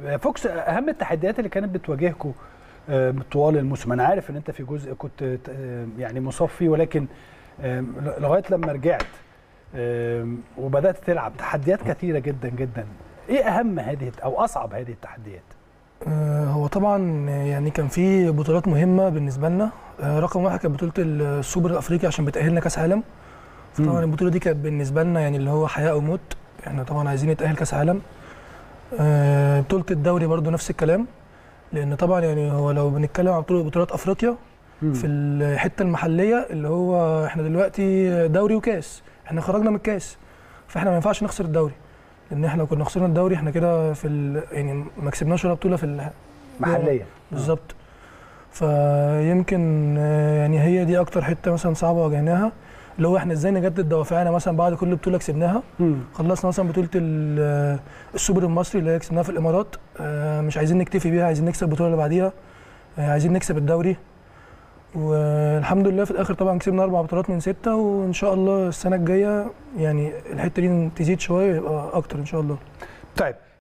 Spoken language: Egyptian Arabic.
فوكس اهم التحديات اللي كانت بتواجهكم آه، طوال الموسم انا عارف ان انت في جزء كنت آه، يعني مصاب فيه ولكن آه، لغايه لما رجعت آه، وبدات تلعب تحديات كثيره جدا جدا ايه اهم هذه او اصعب هذه التحديات آه، هو طبعا يعني كان في بطولات مهمه بالنسبه لنا آه، رقم واحد كانت بطوله السوبر الافريقي عشان بتاهلنا كاس عالم فطبعا مم. البطوله دي كانت بالنسبه لنا يعني اللي هو حياه او موت احنا طبعا عايزين نتاهل كاس عالم آه، بطوله الدوري برضو نفس الكلام لان طبعا يعني هو لو بنتكلم عن بطوله بطولات افريقيا في الحته المحليه اللي هو احنا دلوقتي دوري وكاس احنا خرجنا من الكاس فاحنا ما ينفعش نخسر الدوري لان احنا لو كنا خسرنا الدوري احنا كده في ال... يعني ما كسبناش ولا بطوله في ال... محليا بالظبط فيمكن آه، يعني هي دي اكتر حته مثلا صعبه واجهناها اللي هو احنا ازاي نجدد دوافعنا مثلا بعد كل بطوله كسبناها مم. خلصنا مثلا بطوله ال- آه، السوبر المصري اللي هي كسبناها في الامارات آه، مش عايزين نكتفي بيها عايزين نكسب البطوله اللي بعديها آه، عايزين نكسب الدوري والحمد لله في الاخر طبعا كسبنا اربع بطولات من سته وان شاء الله السنه الجايه يعني الحته دي تزيد شويه ويبقى اكتر ان شاء الله طيب